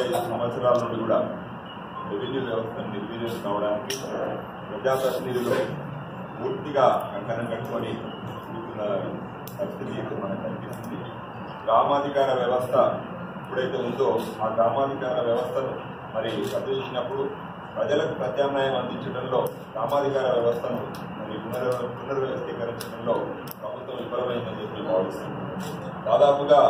ఐదు సంవత్సరాల నుండి కూడా రెవెన్యూ వ్యవస్థ నిర్వీర్యం కావడానికి ప్రజాప్రతినిధులు పూర్తిగా కంకణం కట్టుకొని తిరుగుతున్న పరిస్థితి ఇప్పుడు మనకు కనిపిస్తుంది గ్రామాధికార వ్యవస్థ ఎప్పుడైతే ఉందో ఆ గ్రామాధికార వ్యవస్థను మరి రద్దు చేసినప్పుడు ప్రజలకు ప్రత్యామ్నాయం అందించడంలో గ్రామాధికార వ్యవస్థను మరి పునర్ పునర్వ్యవస్థీకరించడంలో ప్రభుత్వం విఫలమైందని చెప్పి భావిస్తుంది దాదాపుగా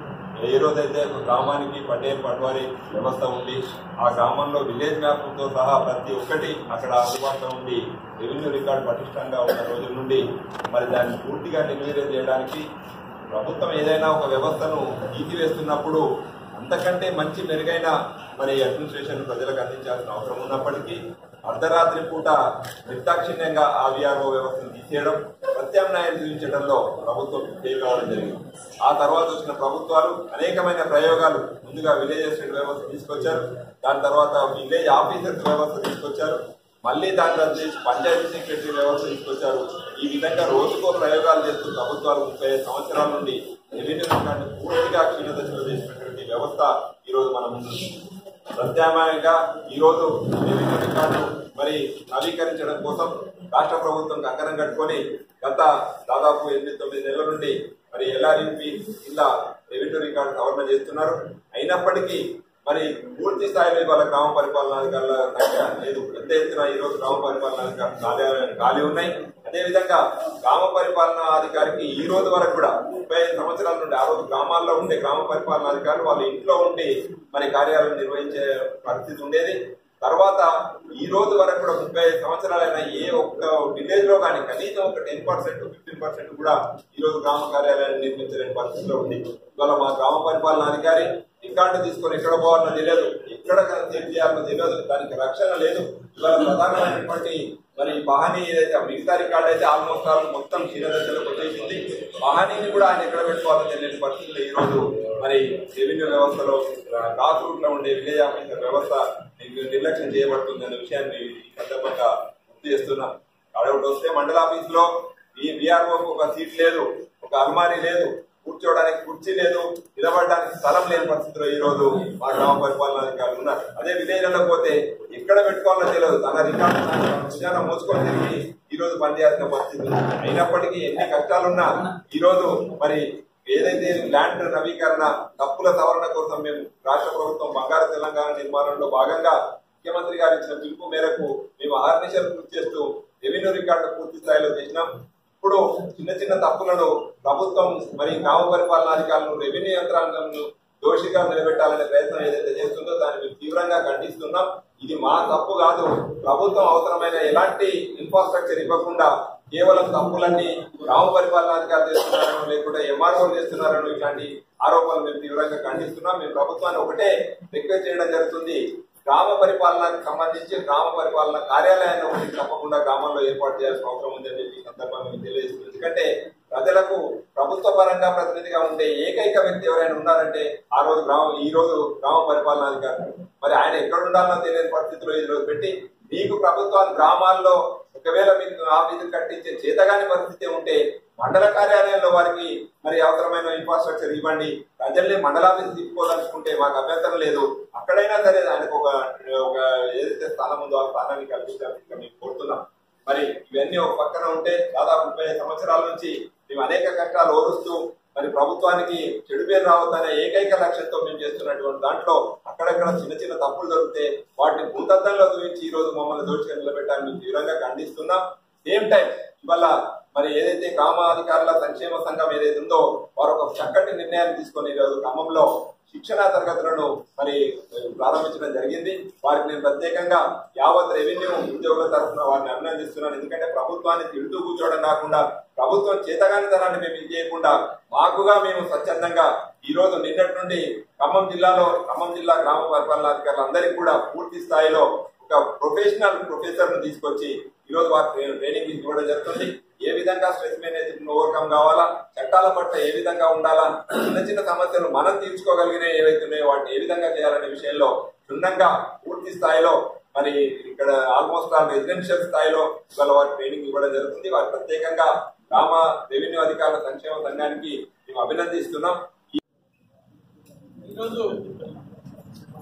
ఏ రోజైతే ఒక గ్రామానికి పటేల్ పట్వారీ వ్యవస్థ ఉంది ఆ గ్రామంలో విలేజ్ మ్యాప్తో సహా ప్రతి ఒక్కటి అక్కడ అందుబాటులో ఉండి రెవెన్యూ రికార్డు పటిష్టంగా ఉన్న రోజుల నుండి మరి దాన్ని పూర్తిగా నిర్వీర్యం చేయడానికి ప్రభుత్వం ఏదైనా ఒక వ్యవస్థను తీసివేస్తున్నప్పుడు అంతకంటే మంచి మెరుగైన మరి అడ్మినిస్ట్రేషన్ ప్రజలకు అందించాల్సిన అవసరం ఉన్నప్పటికీ అర్ధరాత్రి పూట నిర్దాక్షిణ్యంగా ఆ విఆర్ఓ వ్యవస్థను తీసేయడం ప్రత్యామ్నాయం చూపించడంలో ప్రభుత్వం ఫెయిల్ కావడం జరిగింది ఆ తర్వాత వచ్చిన ప్రభుత్వాలు అనేకమైన ప్రయోగాలు ముందుగా విలేజ్ అసిస్టెంట్ వ్యవస్థ తీసుకొచ్చారు దాని తర్వాత విలేజ్ ఆఫీసర్స్ వ్యవస్థ తీసుకొచ్చారు మళ్ళీ దాంట్లో చేసి పంచాయతీ సెక్రటరీ వ్యవస్థ తీసుకొచ్చారు ఈ విధంగా రోజుకో ప్రయోగాలు చేస్తూ ప్రభుత్వాలు ముప్పై ఐదు సంవత్సరాల నుండి రెవెన్యూ రికార్డు పూర్తిగా క్షీణదశలో చేసినటువంటి వ్యవస్థ ఈ రోజు మన ముందు ఉంది. ప్రత్యామ్నాయంగా ఈ రోజు రెవెన్యూ రికార్డు మరి నవీకరించడం కోసం రాష్ట్ర ప్రభుత్వం కంకణం కట్టుకొని గత దాదాపు ఎనిమిది తొమ్మిది నెలల నుండి మరి ఎల్ఆర్ఎంపీ కింద రెవెన్యూ రికార్డు సవరణ చేస్తున్నారు అయినప్పటికీ మరి పూర్తి స్థాయిలో ఇవాళ గ్రామ పరిపాలనాధికారుల సంఖ్య లేదు పెద్ద ఎత్తున ఈ రోజు గ్రామ పరిపాలనాధికారులు ఖాళీ ఖాళీ ఉన్నాయి అదేవిధంగా గ్రామ పరిపాలనా అధికారికి ఈ రోజు వరకు కూడా ముప్పై ఐదు సంవత్సరాల నుండి ఆ రోజు గ్రామాల్లో ఉండే గ్రామ పరిపాలనాధికారులు వాళ్ళ ఇంట్లో ఉండి మరి కార్యాలయం నిర్వహించే పరిస్థితి ఉండేది తర్వాత ఈ రోజు వరకు కూడా ముప్పై ఐదు సంవత్సరాలైన ఏ ఒక్క విలేజ్ లో కానీ కనీసం ఒక టెన్ పర్సెంట్ ఫిఫ్టీన్ పర్సెంట్ కూడా ఈ రోజు గ్రామ కార్యాలయాన్ని నిర్మించలేని పరిస్థితిలో ఉంది ఇవాళ మా గ్రామ పరిపాలన అధికారి రికార్డు తీసుకొని ఎక్కడ పోవాలో తెలియదు ఎక్కడ సేవ్ చేయాలో తెలియదు దానికి రక్షణ లేదు ఇవాళ ప్రధానమైనటువంటి మరి పహానీ ఏదైతే మిగతా రికార్డు అయితే ఆల్మోస్ట్ ఆల్ మొత్తం క్షీణదశలోకి వచ్చేసింది పహానీని కూడా ఆయన ఎక్కడ పెట్టుకోవాలో తెలియని పరిస్థితులు ఈ రోజు మరి రెవెన్యూ వ్యవస్థలో క్రాస్ రూట్ లో ఉండే విలేజ్ ఆఫీసర్ వ్యవస్థ నిర్లక్ష్యం చేయబడుతుంది అనే విషయాన్ని ఈ సందర్భంగా గుర్తు చేస్తున్నాం అడవుడు వస్తే మండల ఆఫీస్ లో ఈ బీఆర్ఓ ఒక సీట్ లేదు ఒక అల్మారీ లేదు కూర్చోవడానికి కుర్చీ లేదు నిలబడడానికి స్థలం లేని పరిస్థితిలో ఈ రోజు మా గ్రామ పరిపాలన అధికారులు ఉన్నారు అదే విలేజ్లలో పోతే ఎక్కడ పెట్టుకోవాలో తెలియదు తన రికార్డు విధానం మోసుకొని తిరిగి ఈ రోజు పనిచేయాల్సిన పరిస్థితి ఉంది. అయినప్పటికీ ఎన్ని కష్టాలున్నా ఈ రోజు మరి ఏదైతే ల్యాండ్ నవీకరణ తప్పుల సవరణ కోసం మేము రాష్ట్ర ప్రభుత్వం బంగారు తెలంగాణ నిర్మాణంలో భాగంగా ముఖ్యమంత్రి గారు ఇచ్చిన పిలుపు మేరకు మేము ఆర్నిషలు కృషి చేస్తూ రెవెన్యూ రికార్డు పూర్తి స్థాయిలో చేసినాం ఇప్పుడు చిన్న చిన్న తప్పులను ప్రభుత్వం మరి గ్రామ పరిపాలనాధికారులను రెవెన్యూ యంత్రాంగంను దోషిగా నిలబెట్టాలనే ప్రయత్నం ఏదైతే చేస్తుందో దాన్ని మేము తీవ్రంగా ఖండిస్తున్నాం ఇది మా తప్పు కాదు ప్రభుత్వం అవసరమైన ఎలాంటి ఇన్ఫ్రాస్ట్రక్చర్ ఇవ్వకుండా కేవలం తప్పులన్నీ గ్రామ పరిపాలనాధికారులు చేస్తున్నారనో లేకుంటే ఎంఆర్ఓ చేస్తున్నారనో ఇట్లాంటి ఆరోపణలు మేము తీవ్రంగా ఖండిస్తున్నాం మేము ప్రభుత్వాన్ని ఒకటే రిక్వెస్ట్ చేయడం జరుగుతుంది గ్రామ పరిపాలనకు సంబంధించి గ్రామ పరిపాలన కార్యాలయాన్ని ఒకటి తప్పకుండా గ్రామంలో ఏర్పాటు చేయాల్సిన అవసరం ఉందని చెప్పి ఈ సందర్భంగా మేము తెలియజేస్తుంది ఎందుకంటే ప్రజలకు ప్రభుత్వ పరంగా ప్రతినిధిగా ఉండే ఏకైక వ్యక్తి ఎవరైనా ఉన్నారంటే ఆ రోజు గ్రామ ఈ రోజు గ్రామ పరిపాలనాధికారి మరి ఆయన ఎక్కడ ఉండాలో తెలియని పరిస్థితిలో ఈ రోజు పెట్టి మీకు ప్రభుత్వాలు గ్రామాల్లో ఒకవేళ మీకు ఆఫీసు కట్టించే చేతగాని పరిస్థితి ఉంటే మండల కార్యాలయంలో వారికి మరి అవసరమైన ఇన్ఫ్రాస్ట్రక్చర్ ఇవ్వండి ప్రజల్ని మండలాఫీసు తీసుకోదలుచుకుంటే మాకు అభ్యంతరం లేదు అక్కడైనా సరే ఆయనకు ఒక ఒక ఏదైతే స్థానం ఉందో ఆ స్థానాన్ని కల్పించాలని మేము కోరుతున్నాం మరి ఇవన్నీ ఒక పక్కన ఉంటే దాదాపు ముప్పై ఐదు సంవత్సరాల నుంచి మేము అనేక కష్టాలు ఓరుస్తూ మరి ప్రభుత్వానికి చెడు పేరు రావద్దనే ఏకైక లక్ష్యంతో మేము చేస్తున్నటువంటి దాంట్లో అక్కడక్కడ చిన్న చిన్న తప్పులు దొరికితే వాటిని భూతత్వంలో చూపించి ఈ రోజు మమ్మల్ని దోషిగా నిలబెట్టాలని మేము తీవ్రంగా ఖండిస్తున్నాం సేమ్ టైం ఇవాళ మరి ఏదైతే గ్రామాధికారుల సంక్షేమ సంఘం ఏదైతే ఉందో వారు ఒక చక్కటి నిర్ణయాన్ని తీసుకొని ఈరోజు క్రమంలో శిక్షణా తరగతులను మరి ప్రారంభించడం జరిగింది వారికి నేను ప్రత్యేకంగా యావత్ రెవెన్యూ ఉద్యోగుల తరఫున వారిని అభినందిస్తున్నాను ఎందుకంటే ప్రభుత్వాన్ని తిడుతూ కూర్చోవడం కాకుండా ప్రభుత్వం చేతగానితనాన్ని మేము ఇది చేయకుండా మాకుగా మేము స్వచ్ఛందంగా ఈ రోజు నిన్నటి నుండి ఖమ్మం జిల్లాలో ఖమ్మం జిల్లా గ్రామ పరిపాలనాధికారులు అందరికీ కూడా పూర్తి స్థాయిలో ఒక ప్రొఫెషనల్ ప్రొఫెసర్ ను తీసుకొచ్చి ఈ రోజు వారికి ట్రైనింగ్ ఇవ్వడం జరుగుతుంది ఏ విధంగా స్ట్రెస్ మేనేజ్మెంట్ ఓవర్కమ్ కావాలా చట్టాల పట్ల ఏ విధంగా ఉండాలా చిన్న చిన్న సమస్యలు మనం తీర్చుకోగలిగిన ఏవైతే ఉన్నాయో వాటిని ఏ విధంగా చేయాలనే విషయంలో క్షుణ్ణంగా పూర్తి స్థాయిలో మరి ఇక్కడ ఆల్మోస్ట్ ఆల్ రెసిడెన్షియల్ స్థాయిలో ఇవాళ వారికి ట్రైనింగ్ ఇవ్వడం జరుగుతుంది వారి ప్రత్యేకంగా గ్రామ రెవెన్యూ అధికారుల సంక్షేమ సంఘానికి మేము అభినందిస్తున్నాం ఈరోజు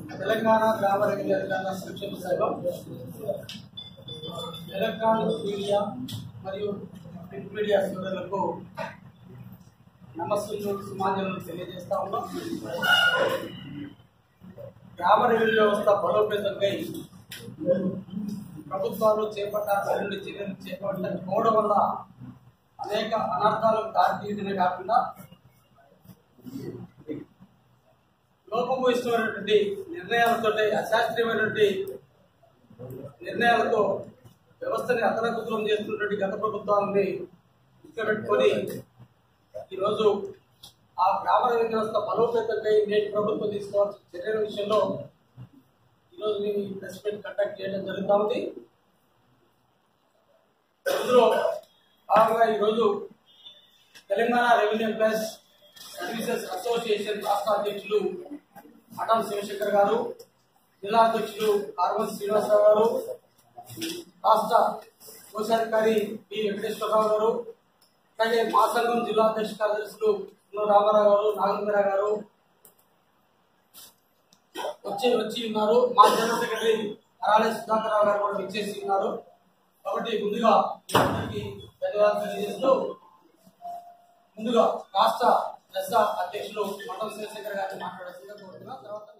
తెలంగాణ గ్రామ రెవెన్యూ అధికారుల సంక్షేమ సంఘం ఎలక్ట్రానిక్ మీడియా మరియు ప్రింట్ మీడియా సోదరులకు నమస్సులు సుమాంజలు తెలియజేస్తా ఉన్నాం గ్రామ రెవెన్యూ వ్యవస్థ బలోపేతంకై ప్రభుత్వాలు చేపట్టాల్సిన చర్యలు చేపట్టకపోవడం వల్ల అనేక అనర్థాలకు దారితీయడమే కాకుండా లోపభూయిష్టమైనటువంటి నిర్ణయాలతో అశాస్త్రీయమైనటువంటి నిర్ణయాలతో వ్యవస్థని అతలకుతలం చేస్తున్నటువంటి గత ప్రభుత్వాలని పెట్టుకొని ఈరోజు ఆ గ్రామ రెవెన్యూ వ్యవస్థ బలోపేతంకై నేటి ప్రభుత్వం తీసుకోవాల్సిన చర్యల విషయంలో ఈరోజు మేము ఈ ప్రెస్ మీట్ కండక్ట్ చేయడం జరుగుతూ ఉంది అందులో భాగంగా ఈరోజు Telangana revenue employees services association రాష్ట్ర అధ్యక్షులు మఠం శివశంకర్ గారు జిల్లా అధ్యక్షులు కార్మల్ శ్రీనివాసరావు గారు రాష్ట్ర కోశాధికారి బి వెంకటేశ్వరరావు గారు అలాగే మా సంఘం జిల్లా అధ్యక్ష కార్యదర్శులు సున్న రామారావు గారు నాగేంద్ర గారు వచ్చి వచ్చి ఉన్నారు మా జనరల్ సెక్రటరీ అరాలే సుధాకర్ రావు గారు కూడా విచ్చేసి ఉన్నారు కాబట్టి ముందుగా మీ అందరికీ ధన్యవాదాలు తెలియజేస్తూ ముందుగా రాష్ట్ర దశ అధ్యక్షులు మండల శివశంకర్ గారిని మాట్లాడాల్సిందిగా కోరుతున్నాం తర్వాత